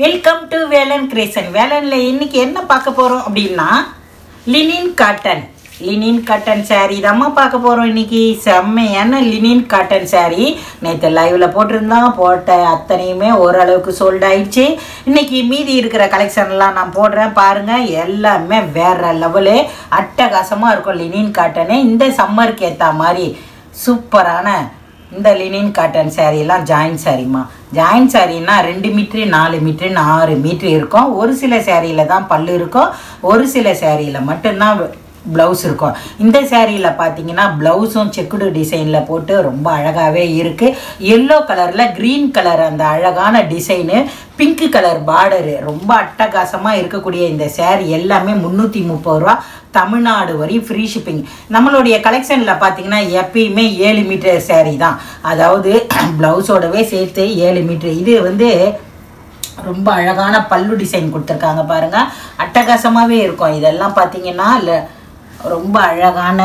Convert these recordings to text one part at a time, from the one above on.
welcome to Velan creation வேலனில் இன்னைக்கு என்ன பார்க்க போகிறோம் அப்படின்னா linen cotton linen cotton saree தாம்மா பார்க்க போகிறோம் இன்னைக்கு செம்மையான லினின் காட்டன் saree நேற்று லைவில் போட்டிருந்தான் போட்ட அத்தனையுமே ஓரளவுக்கு சோல்ட் ஆயிடுச்சு இன்னைக்கு மீதி இருக்கிற கலெக்ஷன்லாம் நான் போடுறேன் பாருங்கள் எல்லாமே வேற லெவலு அட்டகாசமாக இருக்கும் லினின் காட்டனு இந்த சம்மருக்கு ஏற்ற மாதிரி சூப்பரான இந்த லினின் காட்டன் சாரீலாம் ஜாயின் சாரிம்மா ஜாயின் சாரீனா ரெண்டு மீட்ரு நாலு மீட்ருன்னு ஆறு மீட்ரு இருக்கும் ஒரு சில சேரீயில் தான் பல்லு இருக்கும் ஒரு சில சேரீயில் மட்டும்தான் ப்ளவுஸ் இருக்கும் இந்த சேரீயில் பார்த்தீங்கன்னா ப்ளவுஸும் செக்குடு டிசைனில் போட்டு ரொம்ப அழகாகவே இருக்குது எல்லோ கலரில் க்ரீன் கலர் அந்த அழகான டிசைனு பிங்க் கலர் பார்டரு ரொம்ப அட்டகாசமாக இருக்கக்கூடிய இந்த சேரீ எல்லாமே முந்நூற்றி முப்பது ரூபா தமிழ்நாடு வரையும் ஃப்ரீ ஷிப்பிங் நம்மளுடைய கலெக்ஷனில் பார்த்தீங்கன்னா எப்பயுமே ஏழு மீட்டர் சேரீ தான் அதாவது ப்ளவுஸோடவே சேர்த்து ஏழு மீட்ரு இது வந்து ரொம்ப அழகான பல்லு டிசைன் கொடுத்துருக்காங்க பாருங்க அட்டகாசமாகவே இருக்கும் இதெல்லாம் பார்த்தீங்கன்னா இல்லை ரொம்ப அழகான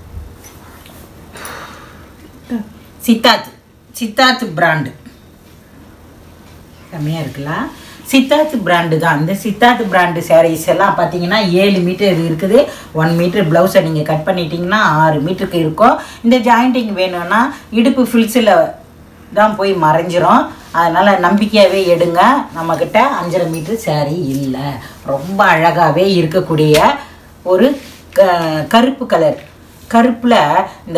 சித்தார்த் சித்தார்த் பிராண்டு செம்மையாக இருக்குல்ல சித்தார்த் பிராண்டு தான் இந்த சித்தார்த் பிராண்டு சாரீஸ் எல்லாம் பார்த்தீங்கன்னா ஏழு மீட்டர் இருக்குது ஒன் மீட்டர் ப்ளவுஸை நீங்கள் கட் பண்ணிட்டீங்கன்னா ஆறு மீட்டருக்கு இருக்கும் இந்த ஜாயிண்டிங் வேணும்னா இடுப்பு ஃபில்ஸில் தான் போய் மறைஞ்சிரும் அதனால் நம்பிக்கையாகவே எடுங்க நம்மக்கிட்ட அஞ்சரை மீட்டர் saree இல்லை ரொம்ப அழகாகவே இருக்கக்கூடிய ஒரு க கருப்பு கலர் கருப்பில் இந்த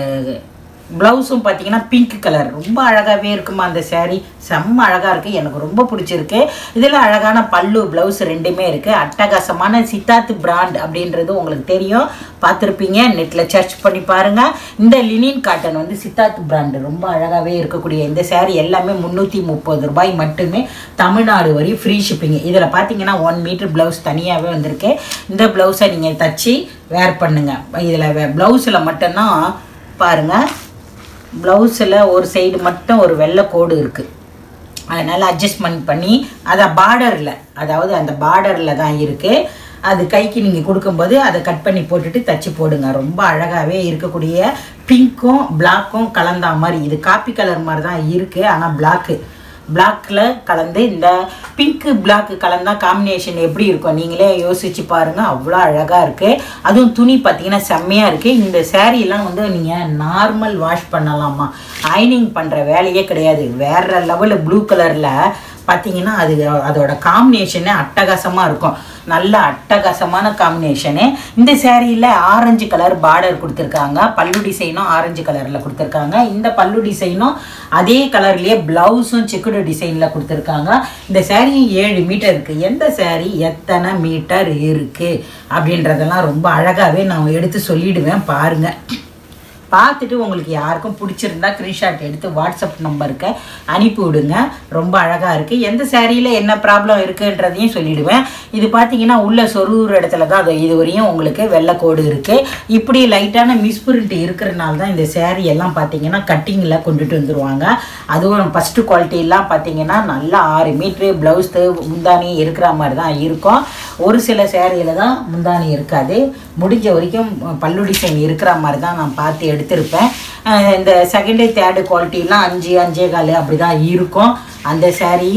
ப்ளவுஸும் பார்த்தீங்கன்னா பிங்க் கலர் ரொம்ப அழகாகவே இருக்குமா அந்த saree செம்ம அழகாக இருக்குது எனக்கு ரொம்ப பிடிச்சிருக்கு இதில் அழகான பல்லு ப்ளவுஸ் ரெண்டுமே இருக்குது அட்டகாசமான சித்தார்த் பிராண்ட் அப்படின்றது உங்களுக்கு தெரியும் பார்த்துருப்பீங்க நெட்டில் சர்ச் பண்ணி பாருங்கள் இந்த லினின் காட்டன் வந்து சித்தார்த் பிராண்டு ரொம்ப அழகாகவே இருக்கக்கூடிய இந்த saree எல்லாமே முந்நூற்றி முப்பது ரூபாய் மட்டுமே தமிழ்நாடு வரை ஃப்ரீ ஷிப்பிங் இதில் பார்த்தீங்கன்னா ஒன் மீட்டர் ப்ளவுஸ் தனியாகவே வந்திருக்கு இந்த ப்ளவுஸை நீங்கள் தச்சு வேர் பண்ணுங்கள் இதில் ப்ளவுஸில் மட்டும்தான் பாருங்கள் ப்ளவுஸில் ஒரு சைடு மட்டும் ஒரு வெள்ளை கோடு இருக்குது அதனால் அட்ஜஸ்ட்மெண்ட் பண்ணி அதை பார்டரில் அதாவது அந்த பார்டரில் தான் இருக்குது அது கைக்கு நீங்கள் கொடுக்கும்போது அதை கட் பண்ணி போட்டுட்டு தச்சு போடுங்க ரொம்ப அழகாகவே இருக்கக்கூடிய பிங்க்கும் பிளாக்கும் கலந்தா மாதிரி இது காப்பி கலர் மாதிரி தான் இருக்குது ஆனால் பிளாக்கு பிளாக்கில் கலந்து இந்த பிங்க்கு பிளாக்கு கலந்தா காம்பினேஷன் எப்படி இருக்கும் நீங்களே யோசிச்சு பாருங்கள் அவ்வளோ அழகாக இருக்குது அதுவும் துணி பார்த்தீங்கன்னா செம்மையாக இருக்குது இந்த சேரீலாம் வந்து நீங்கள் நார்மல் வாஷ் பண்ணலாமா அயனிங் பண்ணுற வேலையே கிடையாது வேறு லெவலில் ப்ளூ கலரில் பார்த்தீங்கன்னா அது அதோட காம்பினேஷனே அட்டகாசமாக இருக்கும் நல்ல அட்டகாசமான காம்பினேஷனு இந்த சேரீயில் ஆரஞ்சு கலர் பார்டர் கொடுத்துருக்காங்க பல்லு டிசைனும் ஆரஞ்சு கலரில் கொடுத்துருக்காங்க இந்த பல்லு டிசைனும் அதே கலர்லேயே ப்ளவுஸும் செக்குடு டிசைனில் கொடுத்துருக்காங்க இந்த சேரீ ஏழு மீட்டர் இருக்குது எந்த சேரீ எத்தனை மீட்டர் இருக்குது அப்படின்றதெல்லாம் ரொம்ப அழகாகவே நான் எடுத்து சொல்லிடுவேன் பாருங்கள் பார்த்துட்டு உங்களுக்கு யாருக்கும் பிடிச்சிருந்தா ஸ்க்ரீன்ஷாட் எடுத்து வாட்ஸ்அப் நம்பருக்கு அனுப்பி விடுங்க ரொம்ப அழகாக இருக்குது எந்த சேரீயில் என்ன ப்ராப்ளம் இருக்குன்றதையும் சொல்லிடுவேன் இது பார்த்தீங்கன்னா உள்ள சொருகிற இடத்துல தான் அது இது வரையும் உங்களுக்கு வெள்ளைக்கோடு இருக்குது இப்படி லைட்டான மிஸ்பிரிண்ட் இருக்கிறனால தான் இந்த சேரீ எல்லாம் பார்த்தீங்கன்னா கட்டிங்கில் கொண்டுட்டு வந்துடுவாங்க அதுவும் ஃபஸ்ட்டு குவாலிட்டிலாம் பார்த்தீங்கன்னா நல்லா ஆறு மீட்ரு ப்ளவுஸு முந்தானி இருக்கிற மாதிரி தான் இருக்கும் ஒரு சில சேரீயில் தான் முந்தானி இருக்காது முடிஞ்ச வரைக்கும் பல்லு டிசைன் இருக்கிற மாதிரி தான் நான் பார்த்து எடுத்திருப்பேன் அஹ் இந்த செகண்டு தேர்டு குவாலிட்டிலாம் அஞ்சு அஞ்சே கால் அப்படி தான் இருக்கும் அந்த சேரீ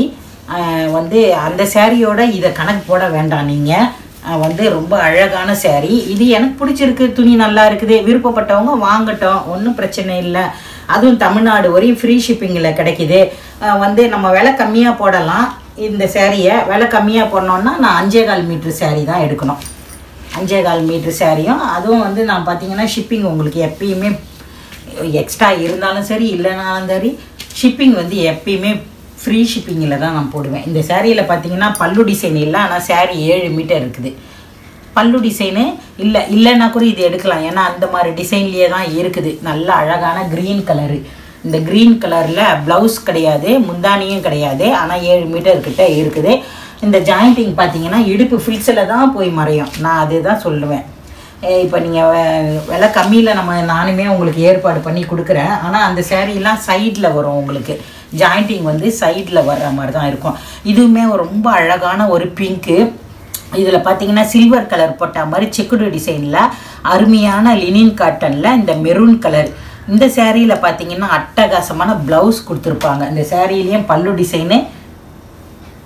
வந்து அந்த சேரீயோட இதை கணக்கு போட வேண்டாம் நீங்கள் வந்து ரொம்ப அழகான சேரீ இது எனக்கு பிடிச்சிருக்கு துணி நல்லா இருக்குது விருப்பப்பட்டவங்க வாங்கட்டும் ஒன்றும் பிரச்சனை இல்லை அதுவும் தமிழ்நாடு வரையும் ஃப்ரீ ஷிப்பிங்கில் கிடைக்கிது அஹ் வந்து நம்ம விலை கம்மியாக போடலாம் இந்த சேரீயை விலை கம்மியாக போடணுன்னா நான் அஞ்சே கால் மீட்ரு சேரீ தான் எடுக்கணும் அஞ்சே கால் மீட்ரு சேரீயும் அதுவும் வந்து நான் பார்த்தீங்கன்னா ஷிப்பிங் உங்களுக்கு எப்பயுமே எக்ஸ்ட்ரா இருந்தாலும் சரி இல்லைனாலும் சரி ஷிப்பிங் வந்து எப்பயுமே ஃப்ரீ ஷிப்பிங்கில் தான் நான் போடுவேன் இந்த சேரீயில் பார்த்தீங்கன்னா பல்லு டிசைன் இல்லை ஆனால் சேரீ ஏழு மீட்டர் இருக்குது பல்லு டிசைனு இல்லை இல்லைன்னா கூட இது எடுக்கலாம் ஏன்னா அந்த மாதிரி டிசைன்லேயே தான் இருக்குது நல்ல அழகான க்ரீன் கலரு இந்த க்ரீன் கலரில் ப்ளவுஸ் கிடையாது முந்தானியும் கிடையாது ஆனால் ஏழு மீட்டர் கிட்ட இருக்குது இந்த ஜாயிண்டிங் பார்த்தீங்கன்னா இடுப்பு ஃபில்ஸில் தான் போய் மறையும் நான் அதுதான் சொல்லுவேன் இப்போ நீங்கள் விலை கம்மியில் நம்ம நானுமே உங்களுக்கு ஏற்பாடு பண்ணி கொடுக்குறேன் ஆனால் அந்த சேரீலாம் சைடில் வரும் உங்களுக்கு ஜாயிண்டிங் வந்து சைடில் வர்ற மாதிரி தான் இருக்கும் இதுவுமே ரொம்ப அழகான ஒரு பிங்க்கு இதில் பார்த்தீங்கன்னா சில்வர் கலர் போட்ட மாதிரி செக்குடு டிசைனில் அருமையான லினின் காட்டனில் இந்த மெரூன் கலர் இந்த சேரீயில் பார்த்தீங்கன்னா அட்டகாசமான ப்ளவுஸ் கொடுத்துருப்பாங்க இந்த சேரீலேயும் பல்லு டிசைனு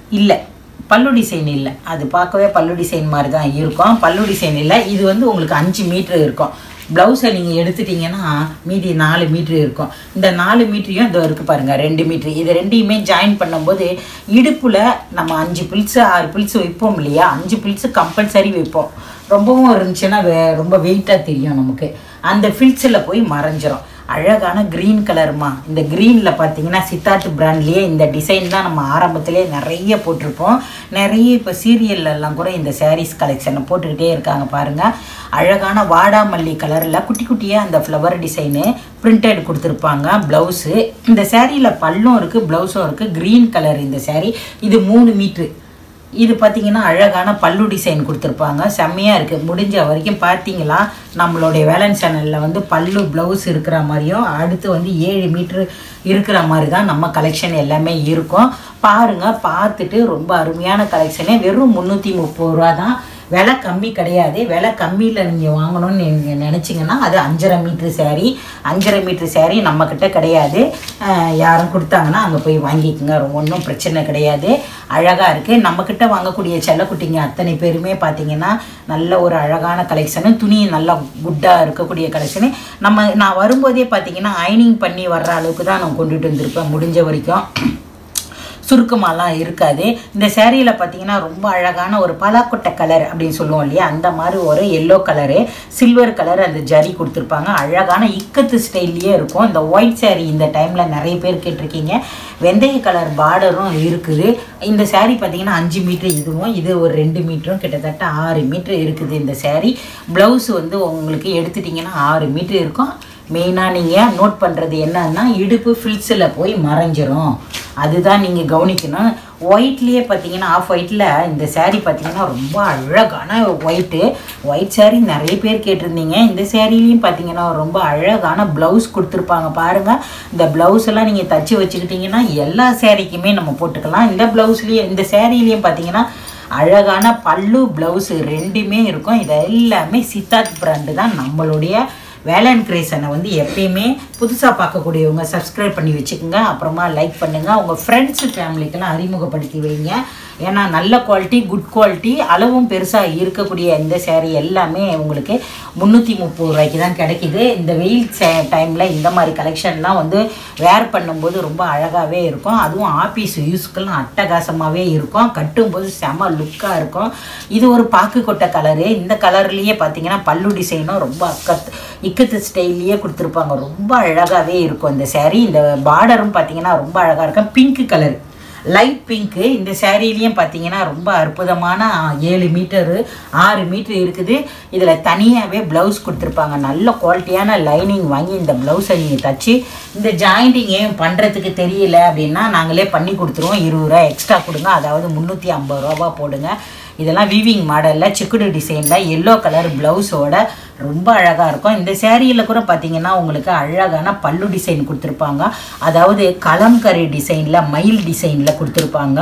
இல்லை பல்லு டிசைன் இல்லை அது பார்க்கவே பல்லு டிசைன் மாதிரி தான் இருக்கும் பல்லு டிசைன் இல்லை இது வந்து உங்களுக்கு அஞ்சு மீட்ரு இருக்கும் ப்ளவுஸை நீங்கள் எடுத்துட்டீங்கன்னா மீதி நாலு மீட்ரு இருக்கும் இந்த நாலு மீட்டரையும் இதோ இருக்குது பாருங்கள் ரெண்டு மீட்ரு இது ரெண்டையுமே ஜாயின் பண்ணும்போது இடுப்பில் நம்ம அஞ்சு பில்ஸு ஆறு பில்ஸு வைப்போம் இல்லையா அஞ்சு பில்ஸு கம்பல்சரி வைப்போம் ரொம்பவும் இருந்துச்சுன்னா வே ரொம்ப வெயிட்டாக தெரியும் நமக்கு அந்த ஃபில்ஸில் போய் மறைஞ்சிரும் அழகான க்ரீன் கலருமா இந்த க்ரீனில் பார்த்தீங்கன்னா சித்தார்த் பிராண்ட்லேயே இந்த டிசைன் தான் நம்ம ஆரம்பத்திலே நிறைய போட்டிருப்போம் நிறைய இப்போ சீரியல்லாம் கூட இந்த சாரீஸ் கலெக்ஷனை போட்டுக்கிட்டே இருக்காங்க பாருங்கள் அழகான வாடாமல்லி கலரில் குட்டி குட்டியாக அந்த ஃப்ளவர் டிசைனு பிரிண்டட் கொடுத்துருப்பாங்க ப்ளவுஸு இந்த சேரீயில் பல்லும் இருக்குது ப்ளவுஸும் இருக்குது க்ரீன் கலர் இந்த saree இது மூணு மீட்ரு இது பார்த்தீங்கன்னா அழகான பல்லு டிசைன் கொடுத்துருப்பாங்க செம்மையாக இருக்குது முடிஞ்ச வரைக்கும் பார்த்தீங்களா நம்மளுடைய வேலன் சேனலில் வந்து பல்லு ப்ளவுஸ் இருக்கிற மாதிரியும் அடுத்து வந்து ஏழு மீட்ரு இருக்கிற மாதிரி தான் நம்ம கலெக்ஷன் எல்லாமே இருக்கும் பாருங்கள் பார்த்துட்டு ரொம்ப அருமையான கலெக்ஷனே வெறும் முந்நூற்றி முப்பது ரூபா தான் விலை கம்மி கிடையாது விலை கம்மியில் நீங்கள் வாங்கணும்னு நீங்கள் நினச்சிங்கன்னா அது அஞ்சரை மீட்ரு saree அஞ்சரை மீட்ரு saree நம்மக்கிட்ட கிடையாது அஹ் யாரும் கொடுத்தாங்கன்னா அங்கே போய் வாங்கிக்கோங்க ஒன்றும் பிரச்சனை கிடையாது அழகாக இருக்குது நம்மக்கிட்ட வாங்கக்கூடிய செல்லக்குட்டிங்க அத்தனை பேருமே பார்த்தீங்கன்னா நல்ல ஒரு அழகான கலெக்ஷனு துணி நல்லா குட்டாக இருக்கக்கூடிய கலெக்ஷனு நம்ம நான் வரும்போதே பார்த்தீங்கன்னா அயனிங் பண்ணி வர்ற அளவுக்கு தான் நான் கொண்டுட்டு வந்திருப்பேன் முடிஞ்ச வரைக்கும் சுருக்கமாலாம் இருக்காது இந்த சேரீயில் பார்த்தீங்கன்னா ரொம்ப அழகான ஒரு பலாக்கொட்டை கலர் அப்படின்னு சொல்லுவோம் இல்லையா அந்த மாதிரி ஒரு எல்லோ கலரு சில்வர் கலர் அந்த ஜரி கொடுத்துருப்பாங்க அழகான இக்கத்து ஸ்டைல்லையே இருக்கும் இந்த ஒயிட் saree இந்த டைமில் நிறைய பேர் கேட்டிருக்கீங்க வெந்தய கலர் பார்டரும் இருக்குது இந்த saree பார்த்தீங்கன்னா அஞ்சு மீட்ரு இதுவும் இது ஒரு ரெண்டு மீட்டரும் கிட்டத்தட்ட ஆறு மீட்ரு இருக்குது இந்த saree ப்ளவுஸ் வந்து உங்களுக்கு எடுத்துட்டிங்கன்னா ஆறு மீட்ரு இருக்கும் மெயினாக நீங்கள் நோட் பண்ணுறது என்னன்னா இடுப்பு ஃபில்ஸில் போய் மறைஞ்சிரும் அதுதான் நீங்கள் கவனிக்கணும் ஒயிட்லேயே பார்த்தீங்கன்னா ஆஃப் ஒயிட்டில் இந்த saree பார்த்தீங்கன்னா ரொம்ப அழகான ஒயிட்டு ஒயிட் saree நிறைய பேர் கேட்டிருந்தீங்க இந்த சேரீலையும் பார்த்தீங்கன்னா ரொம்ப அழகான ப்ளவுஸ் கொடுத்துருப்பாங்க பாருங்கள் இந்த ப்ளவுஸ் எல்லாம் நீங்கள் தச்சு வச்சுக்கிட்டிங்கன்னா எல்லா சேரீக்குமே நம்ம போட்டுக்கலாம் இந்த ப்ளவுஸ்லேயும் இந்த சேரீலையும் பார்த்தீங்கன்னா அழகான பல்லு ப்ளவுஸு ரெண்டுமே இருக்கும் இது எல்லாமே சித்தார்த் பிராண்டு தான் நம்மளுடைய வேலன் கிரேசனை வந்து எப்பயுமே புதுசாக பார்க்கக்கூடியவங்க சப்ஸ்கிரைப் பண்ணி வச்சுக்கோங்க அப்புறமா லைக் பண்ணுங்கள் உங்கள் ஃப்ரெண்ட்ஸு ஃபேமிலிக்கெல்லாம் அறிமுகப்படுத்தி வைங்க ஏன்னா நல்ல குவாலிட்டி குட் குவாலிட்டி அளவும் பெருசாக இருக்கக்கூடிய இந்த சேரீ எல்லாமே உங்களுக்கு முந்நூற்றி முப்பது ரூபாய்க்கு தான் கிடைக்குது இந்த வெயில் டைமில் இந்த மாதிரி கலெக்ஷன்லாம் வந்து வேர் பண்ணும்போது ரொம்ப அழகாகவே இருக்கும் அதுவும் ஆஃபீஸ் யூஸ்க்கெல்லாம் அட்டகாசமாகவே இருக்கும் கட்டும்போது செம லுக்காக இருக்கும் இது ஒரு பாக்கு கொட்டை கலரு இந்த கலர்லேயே பார்த்தீங்கன்னா பல்லு டிசைனும் ரொம்ப அக்கத் இக்கத்து ஸ்டைல்லையே கொடுத்துருப்பாங்க ரொம்ப அழகாகவே இருக்கும் இந்த saree இந்த பார்டரும் பார்த்தீங்கன்னா ரொம்ப அழகாக இருக்கும் பிங்க் கலர் லைட் பிங்க்கு இந்த சேரீலையும் பார்த்தீங்கன்னா ரொம்ப அற்புதமான ஏழு மீட்டரு ஆறு மீட்டர் இருக்குது இதில் தனியாகவே ப்ளவுஸ் கொடுத்துருப்பாங்க நல்ல குவாலிட்டியான லைனிங் வாங்கி இந்த ப்ளவுஸை நீங்கள் தச்சு இந்த ஜாயிண்டிங்கையும் பண்ணுறதுக்கு தெரியல அப்படின்னா நாங்களே பண்ணி கொடுத்துருவோம் இருபது ரூபா எக்ஸ்ட்ரா கொடுங்க அதாவது முந்நூற்றி ஐம்பது ரூபா போடுங்க இதெல்லாம் வீவிங் மாடலில் செக்குடு டிசைனில் எல்லோ கலர் ப்ளவுஸோட ரொம்ப அழகாக இருக்கும் இந்த சேரீயில் கூட பார்த்தீங்கன்னா உங்களுக்கு அழகான பல்லு டிசைன் கொடுத்துருப்பாங்க அதாவது கலம்கரி டிசைனில் மயில் டிசைனில் கொடுத்துருப்பாங்க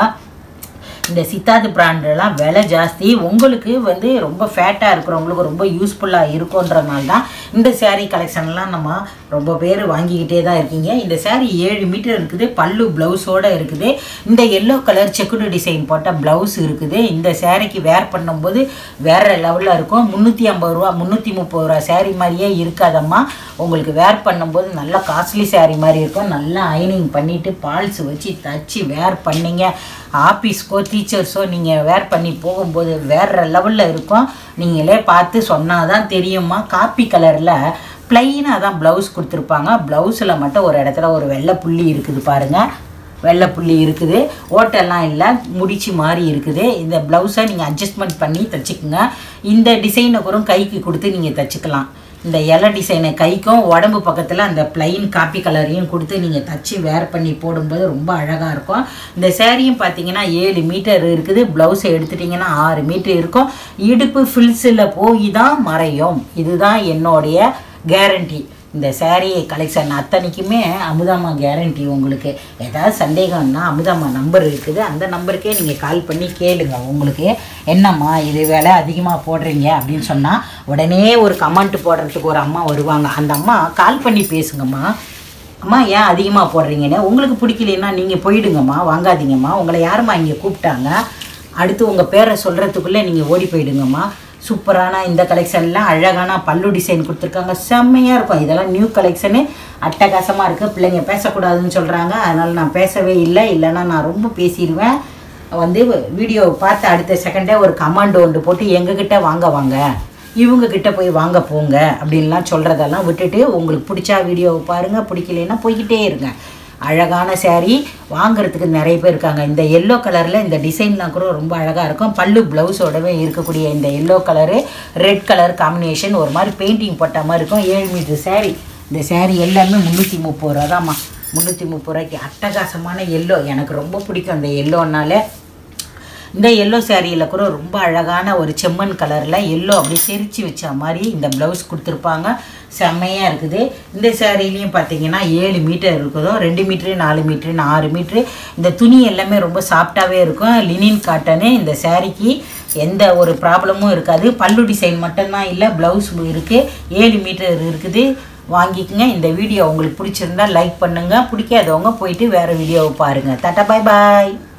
இந்த சித்தார்த் பிராண்டெல்லாம் விலை ஜாஸ்தி உங்களுக்கு வந்து ரொம்ப ஃபேட்டாக இருக்கிறவங்களுக்கு ரொம்ப யூஸ்ஃபுல்லாக இருக்குன்றனால தான் இந்த saree கலெக்ஷன்லாம் நம்ம ரொம்ப பேர் வாங்கிக்கிட்டே தான் இருக்கீங்க இந்த saree ஏழு மீட்டர் இருக்குது பல்லு ப்ளவுஸோடு இருக்குது இந்த எல்லோ கலர் செக்குடு டிசைன் போட்ட ப்ளவுஸ் இருக்குது இந்த சேரீக்கு வேர் பண்ணும்போது வேறு லெவலில் இருக்கும் முந்நூற்றி ஐம்பது ரூபா முந்நூற்றி முப்பது ரூபா saree மாதிரியே இருக்காதம்மா உங்களுக்கு வேர் பண்ணும்போது நல்லா காஸ்ட்லி saree மாதிரி இருக்கும் நல்லா அயனிங் பண்ணிவிட்டு பால்ஸ் வச்சு தச்சு வேர் பண்ணீங்க ஆஃபீஸ்க்கோ டீச்சர்ஸோ நீங்கள் வேர் பண்ணி போகும்போது வேறு லெவலில் இருக்கும் நீங்களே பார்த்து சொன்னால் தான் தெரியுமா காப்பி கலரில் ப்ளைனாக தான் ப்ளவுஸ் கொடுத்துருப்பாங்க ப்ளவுஸில் மட்டும் ஒரு இடத்துல ஒரு வெள்ளை புள்ளி இருக்குது பாருங்கள் வெள்ளை புள்ளி இருக்குது ஓட்டெல்லாம் இல்லை முடிச்சு மாதிரி இருக்குது இந்த ப்ளவுஸை நீங்கள் அட்ஜஸ்ட்மெண்ட் பண்ணி தச்சுக்குங்க இந்த டிசைனை கூட கைக்கு கொடுத்து நீங்கள் தச்சுக்கலாம் இந்த இலை டிசைனை கைக்கும் உடம்பு பக்கத்தில் அந்த பிளைன் காப்பி கலரையும் கொடுத்து நீங்கள் தச்சு வேர் பண்ணி போடும்போது ரொம்ப அழகாக இருக்கும் இந்த சேரீயும் பார்த்தீங்கன்னா ஏழு மீட்டர் இருக்குது ப்ளவுஸை எடுத்துட்டிங்கன்னா ஆறு மீட்டர் இருக்கும் இடுப்பு ஃபில்ஸில் போய் தான் மறையும் இதுதான் என்னுடைய கேரண்டி இந்த saree கலெக்ஷன் அத்தனைக்குமே அமுதாமா கேரண்டி உங்களுக்கு ஏதாவது சந்தேகம்னா அமுதாமா நம்பர் இருக்குது அந்த நம்பருக்கே நீங்கள் கால் பண்ணி கேளுங்க உங்களுக்கு என்னம்மா இது விலை அதிகமாக போடுறீங்க அப்படின்னு சொன்னால் உடனே ஒரு கமெண்ட் போடுறதுக்கு ஒரு அம்மா வருவாங்க அந்த அம்மா கால் பண்ணி பேசுங்கம்மா அம்மா ஏன் அதிகமாக போடுறீங்கன்னு உங்களுக்கு பிடிக்கலன்னா நீங்கள் போயிடுங்கம்மா வாங்காதீங்கம்மா உங்களை யாரும்மா இங்கே கூப்பிட்டாங்க அடுத்து உங்கள் பேரை சொல்கிறதுக்குள்ளே நீங்கள் ஓடி போயிடுங்கம்மா சூப்பரான இந்த கலெக்ஷன்லாம் அழகான பல்லு டிசைன் கொடுத்துருக்காங்க செம்மையாக இருக்கும் இதெல்லாம் நியூ கலெக்ஷனு அட்டகாசமாக இருக்குது பிள்ளைங்க பேசக்கூடாதுன்னு சொல்கிறாங்க அதனால் நான் பேசவே இல்லை இல்லைன்னா நான் ரொம்ப பேசிடுவேன் வந்து வீடியோ பார்த்து அடுத்த செகண்டே ஒரு கமாண்ட் ஒன்று போட்டு எங்ககிட்ட வாங்க வாங்க இவங்க கிட்ட போய் வாங்க போங்க அப்படின்லாம் சொல்கிறதெல்லாம் விட்டுட்டு உங்களுக்கு பிடிச்சா வீடியோவை பாருங்கள் பிடிக்கலைன்னா போய்கிட்டே இருங்க அழகான saree வாங்குறதுக்கு நிறைய பேர் இருக்காங்க இந்த எல்லோ கலரில் இந்த டிசைன்லாம் கூட ரொம்ப அழகாக இருக்கும் பல்லு ப்ளவுஸோடவே இருக்கக்கூடிய இந்த yellow colour red colour combination ஒரு மாதிரி பெயிண்டிங் போட்ட மாதிரி இருக்கும் ஏழு மீட்டர் saree இந்த saree எல்லாமே முந்நூற்றி முப்பது ரூபா தான்மா முந்நூற்றி முப்பது ரூபாய்க்கு அட்டகாசமான எல்லோ எனக்கு ரொம்ப பிடிக்கும் இந்த எல்லோனால இந்த எல்லோ சேரீயில் கூட ரொம்ப அழகான ஒரு செம்மண் கலரில் எல்லோ அப்படியே செரிச்சு வச்ச மாதிரி இந்த ப்ளவுஸ் கொடுத்துருப்பாங்க செம்மையாக இருக்குது இந்த சேரீலையும் பார்த்தீங்கன்னா ஏழு மீட்டர் இருக்குதோ ரெண்டு மீட்ரு நாலு மீட்ரு ஆறு மீட்ரு இந்த துணி எல்லாமே ரொம்ப சாஃப்டாகவே இருக்கும் லினின் காட்டனு இந்த சேரீக்கு எந்த ஒரு ப்ராப்ளமும் இருக்காது பல்லு டிசைன் மட்டும்தான் இல்லை ப்ளவுஸ் இருக்குது ஏழு மீட்டர் இருக்குது வாங்கிக்கங்க இந்த வீடியோ உங்களுக்கு பிடிச்சிருந்தா லைக் பண்ணுங்கள் பிடிக்காதவங்க போயிட்டு வேறு வீடியோவை பாருங்கள் டாட்டா பாய் பாய்